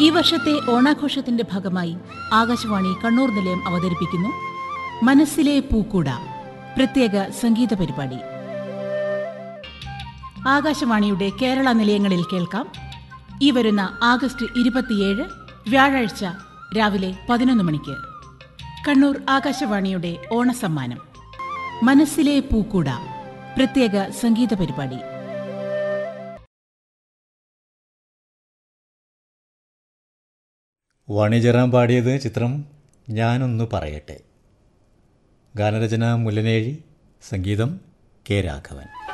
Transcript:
ഈ വർഷത്തെ ഓണാഘോഷത്തിന്റെ ഭാഗമായി ആകാശവാണി കണ്ണൂർ നിലയം അവതരിപ്പിക്കുന്നു മനസ്സിലെ പൂക്കൂട പ്രത്യേക സംഗീത പരിപാടി ആകാശവാണിയുടെ കേരള നിലയങ്ങളിൽ കേൾക്കാം ഈ വരുന്ന ആഗസ്റ്റ് ഇരുപത്തിയേഴ് വ്യാഴാഴ്ച രാവിലെ പതിനൊന്ന് മണിക്ക് കണ്ണൂർ ആകാശവാണിയുടെ ഓണസമ്മാനം മനസ്സിലെ പൂക്കൂട പ്രത്യേക സംഗീത പരിപാടി വാണിജ്യറാം പാടിയത് ചിത്രം ഞാനൊന്നു പറയട്ടെ ഗാനരചന മുല്ലനേഴി സംഗീതം കെ രാഘവൻ